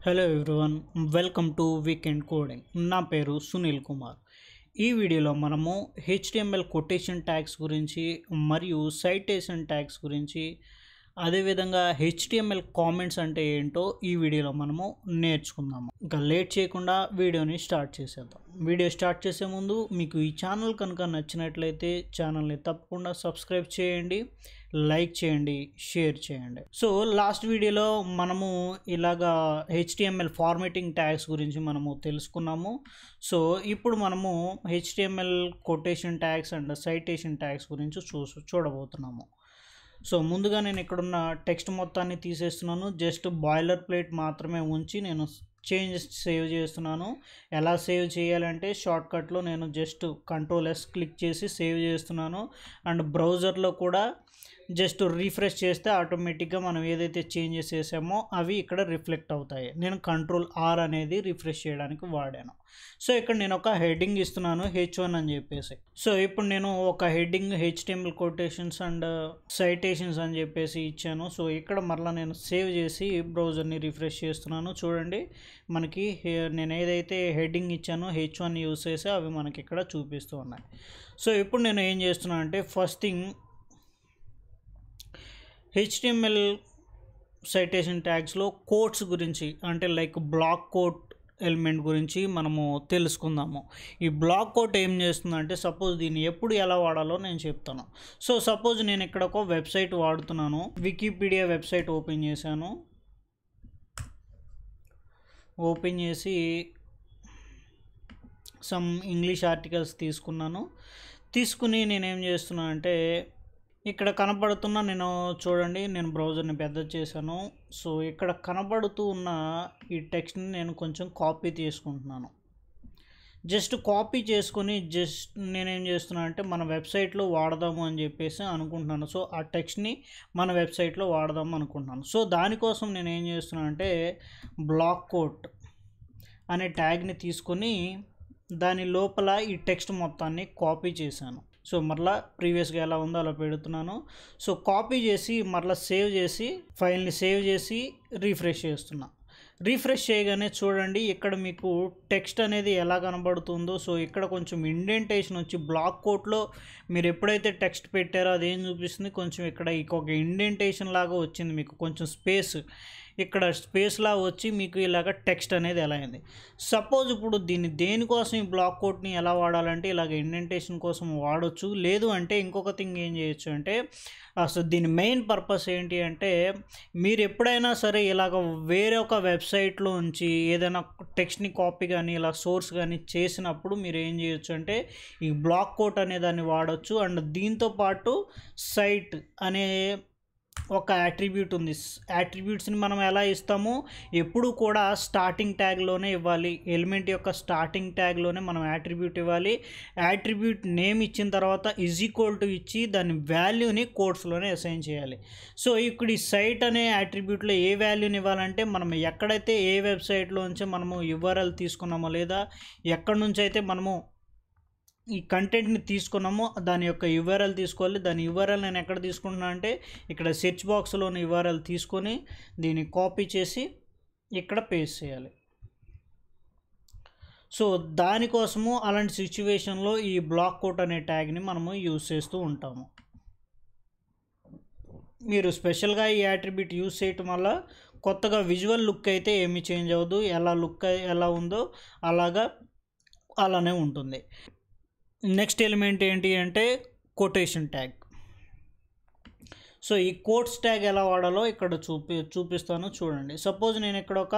hello everyone welcome to weekend coding నా పేరు సునీల్ కుమార్ ఈ వీడియోలో మనము హెచ్టిఎంఎల్ కొటేషన్ ట్యాగ్స్ గురించి మరియు సైటేషన్ ట్యాగ్స్ గురించి అదేవిధంగా హెచ్టిఎంఎల్ కామెంట్స్ అంటే ఏంటో ఈ వీడియోలో మనము నేర్చుకుందాము ఇంకా లేట్ చేయకుండా వీడియోని స్టార్ట్ చేసేద్దాం వీడియో స్టార్ట్ చేసే ముందు మీకు ఈ ఛానల్ కనుక నచ్చినట్లయితే ఛానల్ని తప్పకుండా సబ్స్క్రైబ్ చేయండి లైక్ చేయండి షేర్ చేయండి సో లాస్ట్ వీడియోలో మనము ఇలాగా హెచ్టిఎంఎల్ ఫార్మేటింగ్ ట్యాగ్స్ గురించి మనము తెలుసుకున్నాము సో ఇప్పుడు మనము HTML quotation tags and citation tags గురించి చూ చూడబోతున్నాము సో ముందుగా నేను ఇక్కడున్న టెక్స్ట్ మొత్తాన్ని తీసేస్తున్నాను జస్ట్ బాయిలర్ ప్లేట్ మాత్రమే ఉంచి నేను చేంజెస్ సేవ్ చేస్తున్నాను ఎలా సేవ్ చేయాలంటే షార్ట్కట్లో నేను జస్ట్ కంట్రోల్ ఎస్ క్లిక్ చేసి సేవ్ చేస్తున్నాను అండ్ బ్రౌజర్లో కూడా జస్ట్ రీఫ్రెష్ చేస్తే ఆటోమేటిక్గా మనం ఏదైతే చేంజెస్ చేసామో అవి ఇక్కడ రిఫ్లెక్ట్ అవుతాయి నేను కంట్రోల్ ఆర్ అనేది రిఫ్రెష్ చేయడానికి వాడాను సో ఇక్కడ నేను ఒక హెడ్డింగ్ ఇస్తున్నాను హెచ్ వన్ అని చెప్పేసి సో ఇప్పుడు నేను ఒక heading HTML quotations and citations అని చెప్పేసి ఇచ్చాను సో ఇక్కడ మరలా నేను సేవ్ చేసి బ్రౌజర్ని రిఫ్రెష్ చేస్తున్నాను చూడండి మనకి హే- నేను ఏదైతే హెడ్డింగ్ ఇచ్చానో హెచ్ వన్ యూస్ చేసి అవి మనకి ఇక్కడ చూపిస్తూ ఉన్నాయి సో ఇప్పుడు నేను ఏం చేస్తున్నాను అంటే ఫస్ట్ థింగ్ హెచ్టిఎంఎల్ సైటేషన్ ట్యాగ్స్లో కోట్స్ గురించి అంటే లైక్ బ్లాక్ కోట్ ఎలిమెంట్ గురించి మనము తెలుసుకుందాము ఈ బ్లాక్ కోట్ ఏం చేస్తుందంటే సపోజ్ దీన్ని ఎప్పుడు ఎలా వాడాలో నేను చెప్తాను సో సపోజ్ నేను ఇక్కడ ఒక వెబ్సైట్ వాడుతున్నాను వికీపీడియా వెబ్సైట్ ఓపెన్ చేశాను ఓపెన్ చేసి సమ్ ఇంగ్లీష్ ఆర్టికల్స్ తీసుకున్నాను తీసుకుని నేనేం చేస్తున్నాను అంటే ఇక్కడ కనపడుతున్న నేను చూడండి నేను బ్రౌజర్ని పెద్ద చేశాను సో ఇక్కడ కనబడుతూ ఉన్న ఈ టెక్స్ట్ని నేను కొంచెం కాపీ తీసుకుంటున్నాను జస్ట్ కాపీ చేసుకొని జస్ట్ నేనేం చేస్తున్నాను అంటే మన వెబ్సైట్లో వాడదాము అని చెప్పేసి అనుకుంటున్నాను సో ఆ టెక్స్ట్ని మన వెబ్సైట్లో వాడదాము అనుకుంటున్నాను సో దానికోసం నేను ఏం చేస్తున్నాను అంటే బ్లాక్ కోట్ అనే ట్యాగ్ని తీసుకొని దాని లోపల ఈ టెక్స్ట్ మొత్తాన్ని కాపీ చేశాను సో మరలా ప్రీవియస్గా ఎలా ఉందో అలా పెడుతున్నాను సో కాపీ చేసి మరలా సేవ్ చేసి ఫైల్ని సేవ్ చేసి రీఫ్రెష్ చేస్తున్నా రీఫ్రెష్ చేయగానే చూడండి ఇక్కడ మీకు టెక్స్ట్ అనేది ఎలా కనబడుతుందో సో ఇక్కడ కొంచెం ఇండెంటేషన్ వచ్చి బ్లాక్ కోట్లో మీరు ఎప్పుడైతే టెక్స్ట్ పెట్టారో అదేం చూపిస్తుంది కొంచెం ఇక్కడ ఒక ఇండెంటేషన్ లాగా వచ్చింది మీకు కొంచెం స్పేస్ ఇక్కడ స్పేస్లా వచ్చి మీకు ఇలాగ టెక్స్ట్ అనేది ఎలా అయింది సపోజ్ ఇప్పుడు దీన్ని దేనికోసం ఈ బ్లాక్ కోట్ని ఎలా వాడాలంటే ఇలాగ ఇండెంటేషన్ కోసం వాడొచ్చు లేదు అంటే ఇంకొక థింగ్ ఏం చేయొచ్చు అంటే అసలు దీని మెయిన్ పర్పస్ ఏంటి అంటే మీరు ఎప్పుడైనా సరే ఇలాగ వేరే ఒక వెబ్సైట్లో నుంచి ఏదైనా టెక్స్ట్ని కాపీ కానీ ఇలా సోర్స్ కానీ చేసినప్పుడు మీరు ఏం చేయొచ్చు అంటే ఈ బ్లాక్ కోట్ అనే దాన్ని వాడచ్చు అండ్ దీంతో పాటు సైట్ అనే ఒక యాట్రిబ్యూట్ ఉంది యాట్రిబ్యూట్స్ని మనం ఎలా ఇస్తాము ఎప్పుడు కూడా స్టార్టింగ్ ట్యాగ్లోనే ఇవ్వాలి ఎలిమెంట్ యొక్క స్టార్టింగ్ ట్యాగ్లోనే మనం యాట్రిబ్యూట్ ఇవ్వాలి యాట్రిబ్యూట్ నేమ్ ఇచ్చిన తర్వాత ఈజ్ ఈక్వల్ టు ఇచ్చి దాని వాల్యూని కోడ్స్లోనే అసైన్ చేయాలి సో ఇక్కడ ఈ సైట్ అనే యాట్రిబ్యూట్లో ఏ వాల్యూని ఇవ్వాలంటే మనం ఎక్కడైతే ఏ వెబ్సైట్లో నుంచి మనము యువర్ఎల్ తీసుకున్నామో లేదా ఎక్కడి నుంచి అయితే మనము ఈ కంటెంట్ని తీసుకున్నామో దాని యొక్క యువర్ఎల్ తీసుకోవాలి దాని యువర్ఎల్ నేను ఎక్కడ తీసుకుంటున్నా అంటే ఇక్కడ సెర్చ్ బాక్స్లోని యువర్ఎల్ తీసుకొని దీన్ని కాపీ చేసి ఇక్కడ పేస్ట్ చేయాలి సో దానికోసము అలాంటి సిచ్యువేషన్లో ఈ బ్లాక్ కోట్ అనే ట్యాగ్ని మనము యూజ్ చేస్తూ ఉంటాము మీరు స్పెషల్గా ఈ యాట్రిబ్యూట్ యూజ్ చేయటం వల్ల కొత్తగా విజువల్ లుక్ అయితే ఏమీ చేంజ్ అవ్వదు ఎలా లుక్ ఎలా ఉందో అలాగా అలానే ఉంటుంది నెక్స్ట్ ఎలిమెంట్ ఏంటి అంటే కొటేషన్ ట్యాగ్ సో ఈ కోట్స్ ట్యాగ్ ఎలా వాడాలో ఇక్కడ చూపి చూపిస్తాను చూడండి సపోజ్ నేను ఇక్కడ ఒక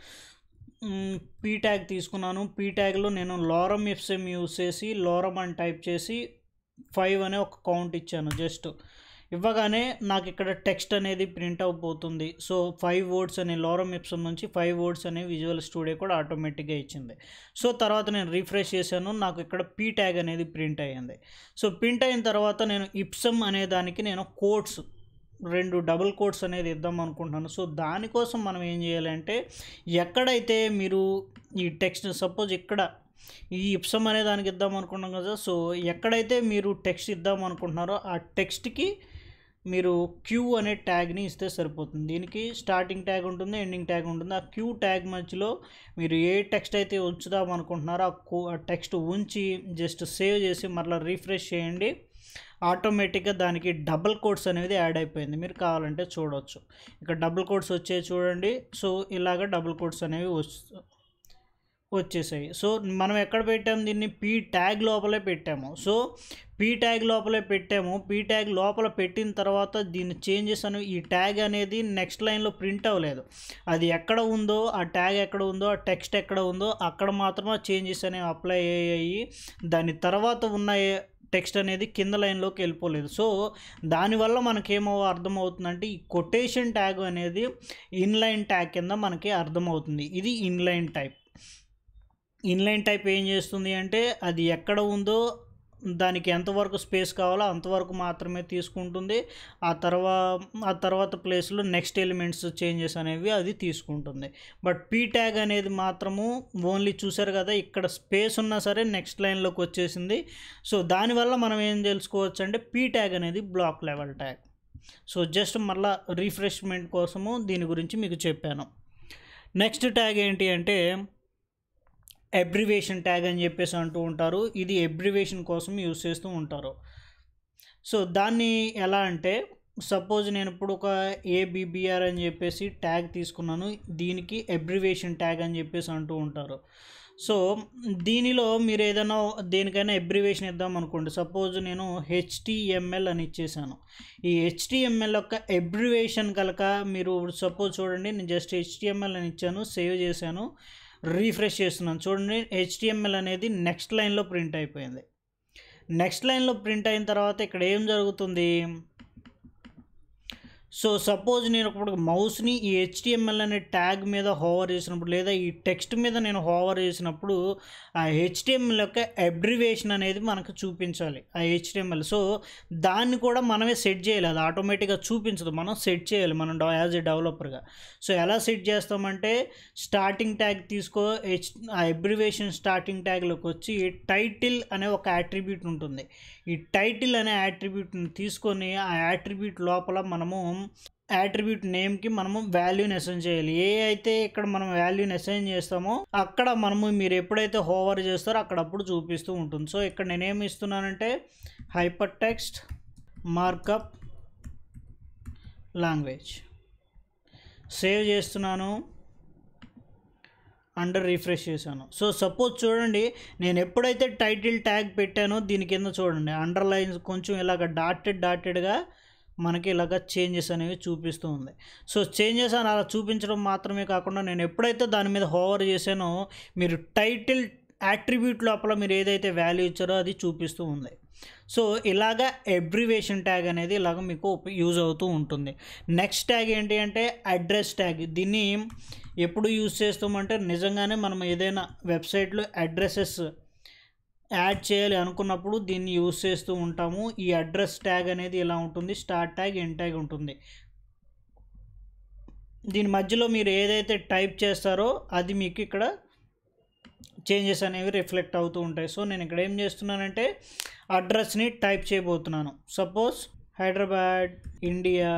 పీ ట్యాగ్ తీసుకున్నాను పీ ట్యాగ్లో నేను లోరం ఎఫ్సెమ్ యూస్ చేసి లోరం అని టైప్ చేసి ఫైవ్ అనే ఒక కౌంట్ ఇచ్చాను జస్ట్ ఇవ్వగానే నాకు ఇక్కడ టెక్స్ట్ అనేది ప్రింట్ అయిపోతుంది సో ఫైవ్ వర్డ్స్ అనే లోరం ఎప్సమ్ నుంచి ఫైవ్ వర్డ్స్ అనే విజువల్ స్టూడియో కూడా ఆటోమేటిక్గా ఇచ్చింది సో తర్వాత నేను రిఫ్రెష్ చేశాను నాకు ఇక్కడ పీ ట్యాగ్ అనేది ప్రింట్ అయ్యింది సో ప్రింట్ అయిన తర్వాత నేను ఇప్సమ్ అనే దానికి నేను కోడ్స్ రెండు డబుల్ కోడ్స్ అనేది ఇద్దాం అనుకుంటున్నాను సో దానికోసం మనం ఏం చేయాలంటే ఎక్కడైతే మీరు ఈ టెక్స్ట్ సపోజ్ ఇక్కడ ఈ ఇప్సమ్ అనే దానికి ఇద్దాం అనుకుంటున్నాం కదా సో ఎక్కడైతే మీరు టెక్స్ట్ ఇద్దాం అనుకుంటున్నారో ఆ టెక్స్ట్కి మీరు క్యూ అనే ట్యాగ్ని ఇస్తే సరిపోతుంది దీనికి స్టార్టింగ్ ట్యాగ్ ఉంటుంది ఎండింగ్ ట్యాగ్ ఉంటుంది ఆ క్యూ ట్యాగ్ మధ్యలో మీరు ఏ టెక్స్ట్ అయితే ఉంచుదాం అనుకుంటున్నారో ఆ కూ- ఆ టెక్స్ట్ ఉంచి జస్ట్ సేవ్ చేసి మరలా రీఫ్రెష్ చేయండి ఆటోమేటిక్గా దానికి డబుల్ కోడ్స్ అనేది యాడ్ అయిపోయింది మీరు కావాలంటే చూడవచ్చు ఇక్కడ డబుల్ కోడ్స్ వచ్చాయి చూడండి సో ఇలాగ డబుల్ కోడ్స్ అనేవి వస్తు వచ్చేసాయి సో మనం ఎక్కడ పెట్టాము దీన్ని పీ ట్యాగ్ లోపలే పెట్టాము సో పీ ట్యాగ్ లోపలే పెట్టాము పీ ట్యాగ్ లోపల పెట్టిన తర్వాత దీని చేంజెస్ అనేవి ఈ ట్యాగ్ అనేది నెక్స్ట్ లైన్లో ప్రింట్ అవ్వలేదు అది ఎక్కడ ఉందో ఆ ట్యాగ్ ఎక్కడ ఉందో ఆ టెక్స్ట్ ఎక్కడ ఉందో అక్కడ మాత్రమే చేంజెస్ అనేవి అప్లై అయ్యాయి దాని తర్వాత ఉన్న టెక్స్ట్ అనేది కింద లైన్లోకి వెళ్ళిపోలేదు సో దానివల్ల మనకేమో అర్థమవుతుందంటే ఈ కొటేషన్ ట్యాగ్ అనేది ఇన్లైన్ ట్యాగ్ కింద మనకి అర్థమవుతుంది ఇది ఇన్లైన్ టైప్ ఇన్లైన్ టైప్ ఏం చేస్తుంది అంటే అది ఎక్కడ ఉందో దానికి ఎంతవరకు స్పేస్ కావాలో అంతవరకు మాత్రమే తీసుకుంటుంది ఆ తర్వాత ఆ తర్వాత ప్లేస్లో నెక్స్ట్ ఎలిమెంట్స్ చేంజెస్ అనేవి అది తీసుకుంటుంది బట్ పీ ట్యాగ్ అనేది మాత్రము ఓన్లీ చూసారు కదా ఇక్కడ స్పేస్ ఉన్నా సరే నెక్స్ట్ లైన్లోకి వచ్చేసింది సో దానివల్ల మనం ఏం తెలుసుకోవచ్చు అంటే పీ ట్యాగ్ అనేది block level tag so just మళ్ళా రీఫ్రెష్మెంట్ కోసము దీని గురించి మీకు చెప్పాను నెక్స్ట్ ట్యాగ్ ఏంటి అంటే అబ్రివేషన్ ట్యాగ్ అని చెప్పేసి అంటూ ఉంటారు ఇది అబ్రివేషన్ కోసం యూస్ చేస్తూ ఉంటారు సో దాన్ని ఎలా అంటే సపోజ్ నేను ఇప్పుడు ఒక ఏబిబిఆర్ అని చెప్పేసి ట్యాగ్ తీసుకున్నాను దీనికి అబ్రివేషన్ ట్యాగ్ అని చెప్పేసి అంటూ ఉంటారు సో దీనిలో మీరు ఏదైనా దేనికైనా అబ్రివేషన్ ఇద్దాం అనుకోండి సపోజ్ నేను హెచ్టిఎంఎల్ అని ఇచ్చేసాను ఈ హెచ్టిఎంఎల్ యొక్క అబ్రివేషన్ కనుక మీరు సపోజ్ చూడండి నేను జస్ట్ హెచ్టిఎంఎల్ అని ఇచ్చాను సేవ్ చేశాను రీఫ్రెష్ చేస్తున్నాను చూడండి హెచ్టిఎంఎల్ అనేది నెక్స్ట్ లైన్లో ప్రింట్ అయిపోయింది నెక్స్ట్ లైన్లో ప్రింట్ అయిన తర్వాత ఇక్కడ ఏం జరుగుతుంది సో సపోజ్ నేను ఇప్పుడు మౌస్ని ఈ హెచ్టిఎంఎల్ అనే ట్యాగ్ మీద హోవర్ చేసినప్పుడు లేదా ఈ టెక్స్ట్ మీద నేను హోవర్ చేసినప్పుడు ఆ హెచ్టిఎంఎల్ యొక్క అబ్రివేషన్ అనేది మనకు చూపించాలి ఆ హెచ్టిఎంఎల్ సో దాన్ని కూడా మనమే సెట్ చేయాలి అది ఆటోమేటిక్గా చూపించదు మనం సెట్ చేయాలి మనం యాజ్ ఏ డెవలపర్గా సో ఎలా సెట్ చేస్తామంటే స్టార్టింగ్ ట్యాగ్ తీసుకో హెచ్ ఆ అబ్రివేషన్ స్టార్టింగ్ ట్యాగ్లోకి వచ్చి టైటిల్ అనే ఒక యాట్రిబ్యూట్ ఉంటుంది ఈ టైటిల్ అనే యాట్రిబ్యూట్ని తీసుకొని ఆ యాట్రిబ్యూట్ లోపల మనము యాట్రిబ్యూట్ నేమ్కి మనము వాల్యూని అసైన్ చేయాలి ఏ అయితే ఇక్కడ మనం వాల్యూని అసైన్ చేస్తామో అక్కడ మనము మీరు ఎప్పుడైతే హోవర్ చేస్తారో అక్కడ అప్పుడు చూపిస్తూ ఉంటుంది సో ఇక్కడ నేనేమి ఇస్తున్నానంటే hyper text markup language save చేస్తున్నాను అండర్ రిఫ్రెష్ చేశాను సో సపోజ్ చూడండి నేను ఎప్పుడైతే టైటిల్ ట్యాగ్ పెట్టానో దీని కింద చూడండి అండర్ లైన్స్ కొంచెం ఇలాగ డాటెడ్ డాటెడ్గా మనకి ఇలాగ చేంజెస్ అనేవి చూపిస్తూ ఉంది సో చేంజెస్ అని అలా చూపించడం మాత్రమే కాకుండా నేను ఎప్పుడైతే దాని మీద హోవర్ చేశానో మీరు టైటిల్ యాట్రిబ్యూట్ లోపల మీరు ఏదైతే వాల్యూ ఇచ్చారో అది చూపిస్తూ ఉంది సో ఇలాగ ఎబ్రివేషన్ ట్యాగ్ అనేది ఇలాగ మీకు ఉప- యూజ్ అవుతూ ఉంటుంది నెక్స్ట్ ట్యాగ్ ఏంటి అంటే అడ్రస్ ట్యాగ్ దీన్ని ఎప్పుడు యూజ్ చేస్తామంటే నిజంగానే మనం ఏదైనా వెబ్సైట్లో అడ్రసెస్ యాడ్ చేయాలి అనుకున్నప్పుడు దీన్ని యూజ్ చేస్తూ ఉంటాము ఈ అడ్రస్ ట్యాగ్ అనేది ఇలా ఉంటుంది స్టార్ట్ ట్యాగ్ ఎండ్ ట్యాగ్ ఉంటుంది దీని మధ్యలో మీరు ఏదైతే టైప్ చేస్తారో అది మీకు ఇక్కడ చేంజెస్ అనేవి రిఫ్లెక్ట్ అవుతూ ఉంటాయి సో నేను ఇక్కడ ఏం చేస్తున్నానంటే అడ్రస్ని టైప్ చేయబోతున్నాను suppose Hyderabad India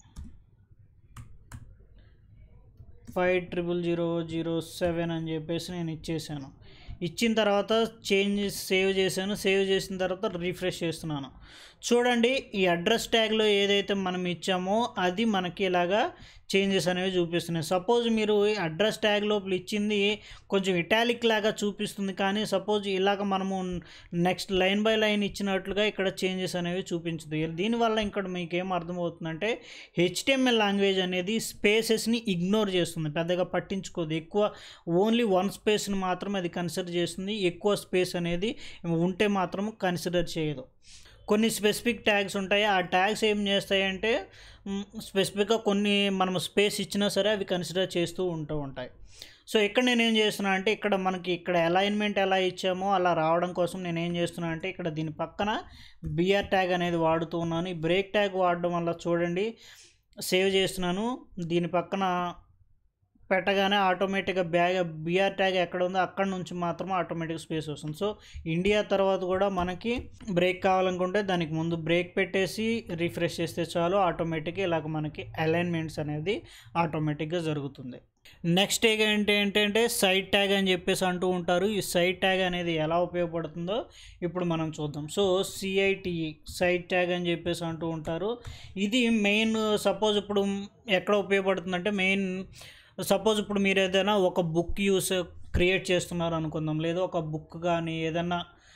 five triple zero zero seven అని చెప్పేసి నేను ఇచ్చేసాను ఇచ్చిన తర్వాత చేంజ్ సేవ్ చేశాను సేవ్ చేసిన తర్వాత రీఫ్రెష్ చేస్తున్నాను చూడండి ఈ అడ్రస్ ట్యాగ్లో ఏదైతే మనం ఇచ్చామో అది మనకి ఇలాగా చేంజెస్ అనేవి చూపిస్తున్నాయి సపోజ్ మీరు ఈ అడ్రస్ ట్యాగ్ లోపల ఇచ్చింది కొంచెం ఇటాలిక్ లాగా చూపిస్తుంది కానీ సపోజ్ ఇలాగ మనము నెక్స్ట్ లైన్ బై లైన్ ఇచ్చినట్లుగా ఇక్కడ చేంజెస్ అనేవి చూపించదు దీనివల్ల ఇక్కడ మీకు ఏం అర్థమవుతుందంటే హెచ్టిఎంఎల్ లాంగ్వేజ్ అనేది స్పేసెస్ని ఇగ్నోర్ చేస్తుంది పెద్దగా పట్టించుకోదు ఎక్కువ ఓన్లీ వన్ స్పేస్ని మాత్రం అది కన్సిడర్ చేస్తుంది ఎక్కువ స్పేస్ అనేది ఉంటే మాత్రం కన్సిడర్ చేయదు కొన్ని స్పెసిఫిక్ ట్యాగ్స్ ఉంటాయి ఆ ట్యాగ్స్ ఏం చేస్తాయంటే స్పెసిఫిక్గా కొన్ని మనం స్పేస్ ఇచ్చినా సరే అవి కన్సిడర్ చేస్తూ ఉంటూ ఉంటాయి సో ఇక్కడ నేను ఏం చేస్తున్నా అంటే ఇక్కడ మనకి ఇక్కడ అలైన్మెంట్ ఎలా ఇచ్చామో అలా రావడం కోసం నేను ఏం చేస్తున్నా అంటే ఇక్కడ దీని పక్కన బిఆర్ ట్యాగ్ అనేది వాడుతూ ఉన్నాను ఈ బ్రేక్ ట్యాగ్ వాడడం వల్ల చూడండి సేవ్ చేస్తున్నాను దీని పక్కన పెట్టగానే ఆటోమేటిక్గా బ్యాగ్ బిఆర్ ట్యాగ్ ఎక్కడ ఉందో అక్కడ నుంచి మాత్రమే ఆటోమేటిక్ స్పేస్ వస్తుంది సో ఇండియా తర్వాత కూడా మనకి బ్రేక్ కావాలనుకుంటే దానికి ముందు బ్రేక్ పెట్టేసి రిఫ్రెష్ చేస్తే చాలు ఆటోమేటిక్గా ఇలాగ మనకి అలైన్మెంట్స్ అనేది ఆటోమేటిక్గా జరుగుతుంది నెక్స్ట్ ట్యాగ్ ఏంటి ఏంటంటే సైడ్ ట్యాగ్ అని చెప్పేసి అంటూ ఉంటారు ఈ సైడ్ ట్యాగ్ అనేది ఎలా ఉపయోగపడుతుందో ఇప్పుడు మనం చూద్దాం సో సిఐటిఈ సైడ్ ట్యాగ్ అని చెప్పేసి అంటూ ఉంటారు ఇది మెయిన్ సపోజ్ ఇప్పుడు ఎక్కడ ఉపయోగపడుతుందంటే మెయిన్ సపోజ్ ఇప్పుడు మీరు ఏదైనా ఒక బుక్ యూస్ క్రియేట్ చేస్తున్నారు అనుకుందాం లేదా ఒక బుక్ కానీ ఏదైనా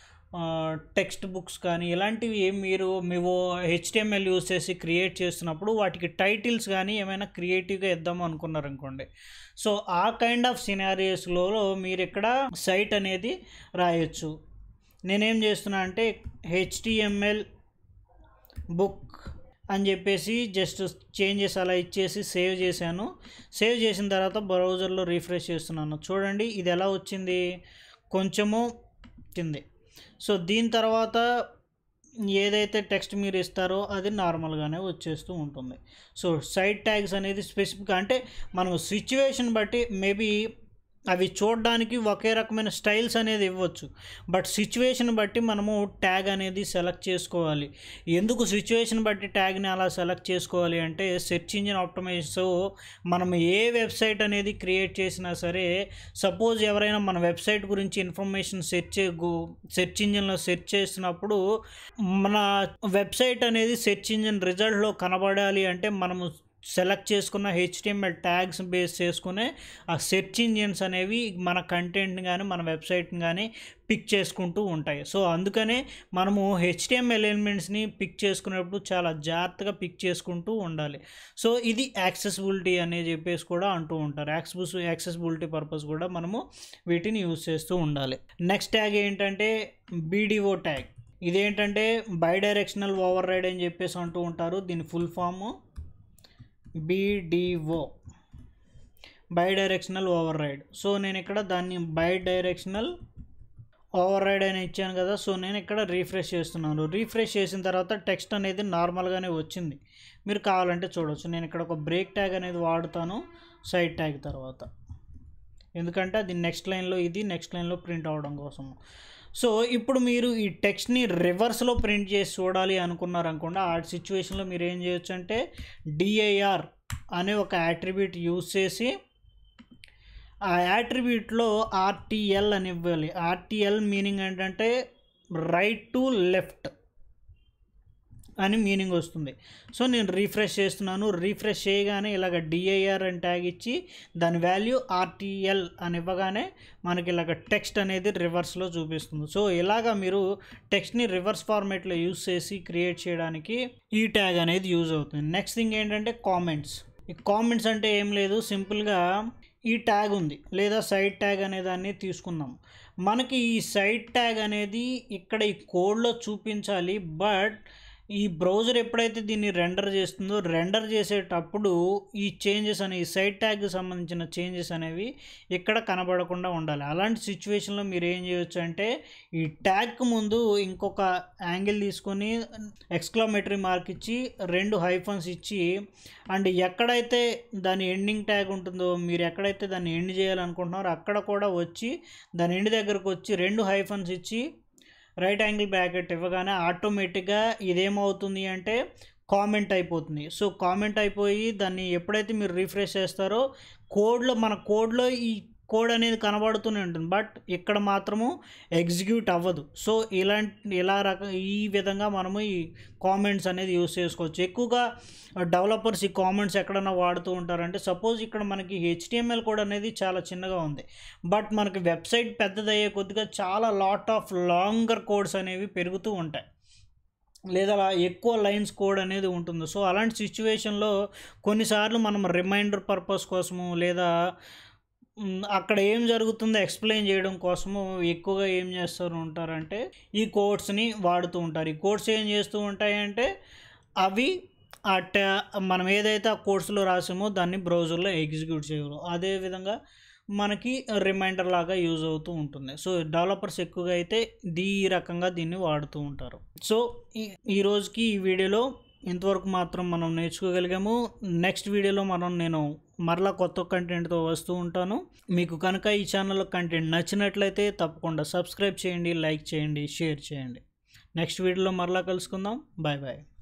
టెక్స్ట్ బుక్స్ కానీ ఇలాంటివి మీరు మేము హెచ్టిఎంఎల్ యూస్ చేసి క్రియేట్ చేస్తున్నప్పుడు వాటికి టైటిల్స్ కానీ ఏమైనా క్రియేటివ్గా ఇద్దాం అనుకున్నారు అనుకోండి సో ఆ కైండ్ ఆఫ్ సినారియోస్లో మీరు ఇక్కడ సైట్ అనేది రాయొచ్చు నేనేం చేస్తున్నా అంటే హెచ్టిఎంఎల్ బుక్ అని చెప్పేసి జస్ట్ చేంజెస్ అలా ఇచ్చేసి సేవ్ చేశాను సేవ్ చేసిన తర్వాత బ్రౌజర్లో రీఫ్రెష్ చేస్తున్నాను చూడండి ఇది ఎలా వచ్చింది కొంచెము వచ్చింది సో దీని తర్వాత ఏదైతే టెక్స్ట్ మీరు ఇస్తారో అది నార్మల్గానే వచ్చేస్తూ ఉంటుంది సో సైడ్ ట్యాగ్స్ అనేది స్పెసిఫిక్ అంటే మనం సిచ్యువేషన్ బట్టి మేబీ అవి చూడడానికి ఒకే రకమైన స్టైల్స్ అనేది ఇవ్వచ్చు బట్ సిచ్యువేషన్ బట్టి మనము ట్యాగ్ అనేది సెలెక్ట్ చేసుకోవాలి ఎందుకు సిచ్యువేషన్ బట్టి ట్యాగ్ని అలా సెలెక్ట్ చేసుకోవాలి అంటే సెర్చ్ ఇంజిన్ ఆప్టమైజేషన్ మనం ఏ వెబ్సైట్ అనేది క్రియేట్ చేసినా సరే సపోజ్ ఎవరైనా మన వెబ్సైట్ గురించి ఇన్ఫర్మేషన్ సెర్చ్ సెర్చ్ ఇంజిన్లో సెర్చ్ చేసినప్పుడు మన వెబ్సైట్ అనేది సెర్చ్ ఇంజిన్ రిజల్ట్లో కనబడాలి అంటే మనము సెలెక్ట్ చేసుకున్న హెచ్టిఎంఎల్ ట్యాగ్స్ బేస్ చేసుకునే ఆ సెర్చ్ ఇంజిన్స్ అనేవి మన కంటెంట్ని కానీ మన వెబ్సైట్ని కానీ పిక్ చేసుకుంటూ ఉంటాయి సో అందుకనే మనము హెచ్టిఎంఎల్ ఎలిమెంట్స్ని పిక్ చేసుకునేటప్పుడు చాలా జాగ్రత్తగా పిక్ చేసుకుంటూ ఉండాలి సో ఇది యాక్సెసిబిలిటీ అని చెప్పేసి కూడా అంటూ ఉంటారు యాక్సెస్ యాక్సెసిబిలిటీ పర్పస్ కూడా మనము వీటిని యూజ్ చేస్తూ ఉండాలి నెక్స్ట్ ట్యాగ్ ఏంటంటే బీడిఓ ట్యాగ్ ఇదేంటంటే బై డైరెక్షనల్ ఓవర్ రైడ్ అని చెప్పేసి అంటూ ఉంటారు దీని full form BDO bi directional override so నేను ఇక్కడ దాన్ని బై డైరెక్షనల్ ఓవర్ రైడ్ అని ఇచ్చాను కదా సో నేను ఇక్కడ రీఫ్రెష్ చేస్తున్నాను రీఫ్రెష్ చేసిన తర్వాత టెక్స్ట్ అనేది నార్మల్గానే వచ్చింది మీరు కావాలంటే చూడవచ్చు నేను ఇక్కడ ఒక బ్రేక్ ట్యాగ్ అనేది వాడుతాను సైడ్ ట్యాగ్ తర్వాత ఎందుకంటే అది నెక్స్ట్ లైన్లో ఇది నెక్స్ట్ లైన్లో ప్రింట్ అవడం కోసం సో ఇప్పుడు మీరు ఈ టెక్స్ట్ని రివర్స్లో ప్రింట్ చేసి చూడాలి అనుకున్నారు అనుకోండి ఆ సిచ్యువేషన్లో మీరు ఏం చేయొచ్చు అంటే డిఐఆర్ అనే ఒక యాట్రిబ్యూట్ యూజ్ చేసి ఆ యాట్రిబ్యూట్లో ఆర్టీఎల్ అని ఇవ్వాలి ఆర్టీఎల్ మీనింగ్ ఏంటంటే రైట్ టు లెఫ్ట్ అని మీనింగ్ వస్తుంది సో నేను రీఫ్రెష్ చేస్తున్నాను రీఫ్రెష్ చేయగానే ఇలాగ డిఐఆర్ అని ట్యాగ్ ఇచ్చి దాని వాల్యూ ఆర్టీఎల్ అని ఇవ్వగానే మనకి ఇలాగ టెక్స్ట్ అనేది రివర్స్లో చూపిస్తుంది సో ఇలాగా మీరు టెక్స్ట్ని రివర్స్ ఫార్మేట్లో యూజ్ చేసి క్రియేట్ చేయడానికి ఈ ట్యాగ్ అనేది యూజ్ అవుతుంది నెక్స్ట్ థింగ్ ఏంటంటే కామెంట్స్ ఈ కామెంట్స్ అంటే ఏం లేదు సింపుల్గా ఈ ట్యాగ్ ఉంది లేదా సైడ్ ట్యాగ్ అనే దాన్ని తీసుకుందాం మనకి ఈ సైడ్ ట్యాగ్ అనేది ఇక్కడ ఈ కోడ్లో చూపించాలి బట్ ఈ బ్రౌజర్ ఎప్పుడైతే దీన్ని రెండర్ చేస్తుందో రెండర్ చేసేటప్పుడు ఈ చేంజెస్ అనే ఈ సైడ్ ట్యాగ్కి సంబంధించిన చేంజెస్ అనేవి ఇక్కడ కనబడకుండా ఉండాలి అలాంటి సిచ్యువేషన్లో మీరు ఏం చేయొచ్చు అంటే ఈ ట్యాగ్కి ముందు ఇంకొక యాంగిల్ తీసుకొని ఎక్స్క్లామేటరీ మార్క్ ఇచ్చి రెండు హైఫన్స్ ఇచ్చి అండ్ ఎక్కడైతే దాని ఎండింగ్ ట్యాగ్ ఉంటుందో మీరు ఎక్కడైతే దాన్ని ఎండ్ చేయాలనుకుంటున్నారో అక్కడ కూడా వచ్చి దాని ఎండ్ దగ్గరకు వచ్చి రెండు హైఫన్స్ ఇచ్చి రైట్ యాంగిల్ బ్రాకెట్ ఇవ్వగానే ఆటోమేటిక్గా ఇదేమవుతుంది అంటే కామెంట్ అయిపోతుంది సో కామెంట్ అయిపోయి దాన్ని ఎప్పుడైతే మీరు రీఫ్రెష్ చేస్తారో కోడ్లో మన కోడ్లో ఈ కోడ్ అనేది కనబడుతూనే ఉంటుంది బట్ ఇక్కడ మాత్రము ఎగ్జిక్యూట్ అవ్వదు సో ఇలాంటి ఇలా రక ఈ విధంగా మనము ఈ కామెంట్స్ అనేది యూస్ చేసుకోవచ్చు ఎక్కువగా డెవలపర్స్ ఈ కామెంట్స్ ఎక్కడన్నా వాడుతూ ఉంటారంటే సపోజ్ ఇక్కడ మనకి హెచ్టిఎంఎల్ కోడ్ అనేది చాలా చిన్నగా ఉంది బట్ మనకి వెబ్సైట్ పెద్దదయ్యే కొద్దిగా చాలా లాట్ ఆఫ్ లాంగర్ కోడ్స్ అనేవి పెరుగుతూ ఉంటాయి లేదా ఎక్కువ లైన్స్ కోడ్ అనేది ఉంటుంది సో అలాంటి సిచ్యువేషన్లో కొన్నిసార్లు మనం రిమైండర్ పర్పస్ కోసము లేదా మ్, అక్కడ ఏం జరుగుతుందో ఎక్స్ప్లెయిన్ చేయడం కోసము ఎక్కువగా ఏం చేస్తూ ఉంటారంటే ఈ కోడ్స్ని వాడుతూ ఉంటారు ఈ కోడ్స్ ఏం చేస్తూ ఉంటాయంటే అవి ఆ ట్యా మనం ఏదైతే ఆ కోర్సులో రాసామో దాన్ని బ్రౌజర్లో ఎగ్జిక్యూట్ చేయరు అదేవిధంగా మనకి రిమైండర్ లాగా యూజ్ అవుతూ ఉంటుంది సో డెవలపర్స్ ఎక్కువగా అయితే దీ ఈ రకంగా దీన్ని వాడుతూ ఉంటారు సో ఈ ఈ రోజుకి ఈ వీడియోలో ఇంతవరకు మాత్రం మనం నేర్చుకోగలిగాము నెక్స్ట్ వీడియోలో మనం నేను మరలా కొత్త కంటెంట్తో వస్తూ ఉంటాను మీకు కనుక ఈ ఛానల్లో కంటెంట్ నచ్చినట్లయితే తప్పకుండా సబ్స్క్రైబ్ చేయండి లైక్ చేయండి షేర్ చేయండి నెక్స్ట్ వీడియోలో మరలా కలుసుకుందాం బాయ్ బాయ్